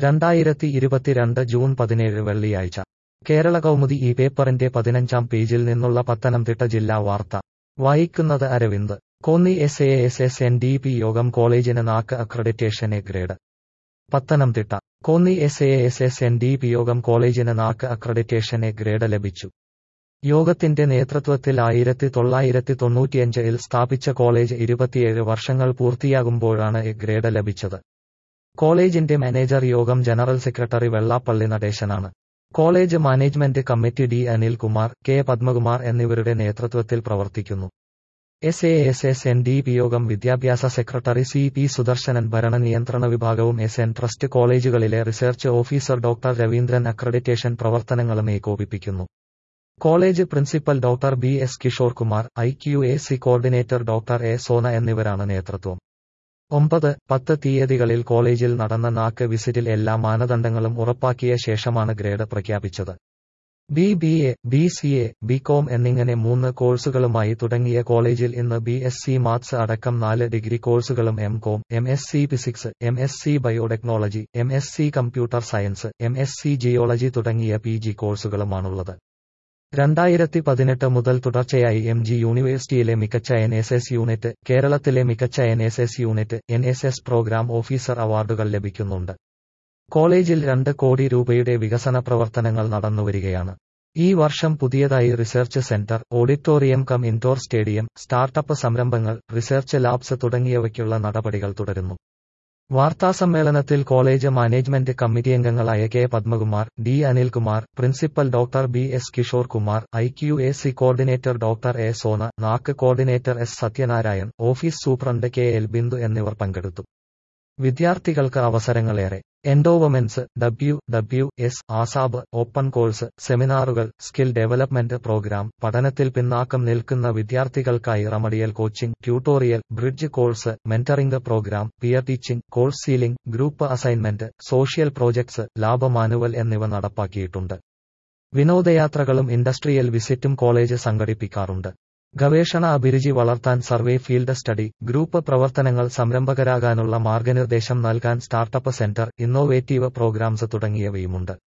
രണ്ടായിരത്തി ഇരുപത്തിരണ്ട് ജൂൺ പതിനേഴ് വെള്ളിയാഴ്ച കേരള കൗമുദി ഈ പേപ്പറിന്റെ പതിനഞ്ചാം പേജിൽ നിന്നുള്ള പത്തനംതിട്ട ജില്ലാ വാർത്ത വായിക്കുന്നത് Aravind Konni S A S S N D P യോഗം കോളേജിന് NAAC accreditation A grade Pathanamthitta Konni S A S S N D P യോഗം കോളേജിന് നാക്ക് അക്രഡിറ്റേഷൻ എ ഗ്രേഡ് ലഭിച്ചു യോഗത്തിന്റെ നേതൃത്വത്തിൽ ആയിരത്തി തൊള്ളായിരത്തി തൊണ്ണൂറ്റിയഞ്ചിൽ സ്ഥാപിച്ച കോളേജ് ഇരുപത്തിയേഴ് വർഷങ്ങൾ പൂർത്തിയാകുമ്പോഴാണ് എ ഗ്രേഡ് ലഭിച്ചത് കോളേജിന്റെ മാനേജർ യോഗം ജനറൽ സെക്രട്ടറി വെള്ളാപ്പള്ളി നടേശനാണ് college management committee D Anilkumar K Padmakumar എന്നിവരുടെ നേതൃത്വത്തിൽ പ്രവർത്തിക്കുന്നു S A S S N D P യോഗം വിദ്യാഭ്യാസ സെക്രട്ടറി സി പി സുദർശനൻ ഭരണ നിയന്ത്രണ വിഭാഗവും എസ് എൻ ട്രസ്റ്റ് കോളേജുകളിലെ research officer doctor Raveendran accreditation പ്രവർത്തനങ്ങളും ഏകോപിപ്പിക്കുന്നു college principal doctor B S Kishore Kumar I Q A C coordinator doctor A Sona എന്നിവരാണ് നേതൃത്വം ഒമ്പത് പത്ത് തീയതികളിൽ കോളേജിൽ നടന്ന നാക്ക് വിസിറ്റിൽ എല്ലാ മാനദണ്ഡങ്ങളും ഉറപ്പാക്കിയ ശേഷമാണ് ഗ്രേഡ് പ്രഖ്യാപിച്ചത് B B A B C A B com എന്നിങ്ങനെ മൂന്ന് കോഴ്സുകളുമായി തുടങ്ങിയ കോളേജിൽ ഇന്ന് ബി എസ് സി മാത്സ് അടക്കം നാല് ഡിഗ്രി കോഴ്സുകളും M com M S C physics M S C biotechnology M S C computer science M S C geology തുടങ്ങിയ P G കോഴ്സുകളുമാണുള്ളത് രണ്ടായിരത്തി പതിനെട്ട് മുതൽ തുടർച്ചയായി എം ജി യൂണിവേഴ്സിറ്റിയിലെ മികച്ച എൻ എസ് എസ് യൂണിറ്റ് കേരളത്തിലെ മികച്ച N S S unit N S S programme officer അവാർഡുകൾ ലഭിക്കുന്നുണ്ട് കോളേജിൽ രണ്ട് കോടി രൂപയുടെ വികസന പ്രവർത്തനങ്ങൾ നടന്നുവരികയാണ് ഈ വർഷം പുതിയതായി research centre auditorium cum indoor stadium startup സംരംഭങ്ങൾ റിസർച്ച് ലാബ്സ് തുടങ്ങിയവയ്ക്കുള്ള നടപടികൾ തുടരുന്നു വാർത്താസമ്മേളനത്തിൽ കോളേജ് മാനേജ്മെന്റ് കമ്മിറ്റി അംഗങ്ങളായ K Padmakumar D Anilkumar principal doctor B S Kishore Kumar I Q A C coordinator doctor A Sona NAAC coordinator S Satyanarayan office superintendent K L Bindu എന്നിവർ പങ്കെടുത്തു വിദ്യാർത്ഥികൾക്ക് അവസരങ്ങളേറെ എൻഡോവമെന്റ്സ് ഡബ്ല്യു ഡബ്ല്യു എസ് ആസാബ് ഓപ്പൺ കോഴ്സ് സെമിനാറുകൾ സ്കിൽ ഡെവലപ്മെന്റ് പ്രോഗ്രാം പഠനത്തിൽ പിന്നാക്കം നിൽക്കുന്ന വിദ്യാർത്ഥികൾക്കായി remedial coaching tutorial bridge course mentoring programme peer teaching course സീലിംഗ് group assignment social projects lab manual എന്നിവ നടപ്പാക്കിയിട്ടുണ്ട് വിനോദയാത്രകളും ഇൻഡസ്ട്രിയൽ വിസിറ്റും കോളേജ് സംഘടിപ്പിക്കാറുണ്ട് ഗവേഷണ അഭിരുചി വളർത്താൻ സർവേ ഫീൽഡ് സ്റ്റഡി ഗ്രൂപ്പ് പ്രവർത്തനങ്ങൾ സംരംഭകരാകാനുള്ള മാർഗനിർദ്ദേശം നൽകാൻ സ്റ്റാർട്ടപ്പ് സെന്റർ ഇന്നോവേറ്റീവ് പ്രോഗ്രാംസ് തുടങ്ങിയവയുമുണ്ട്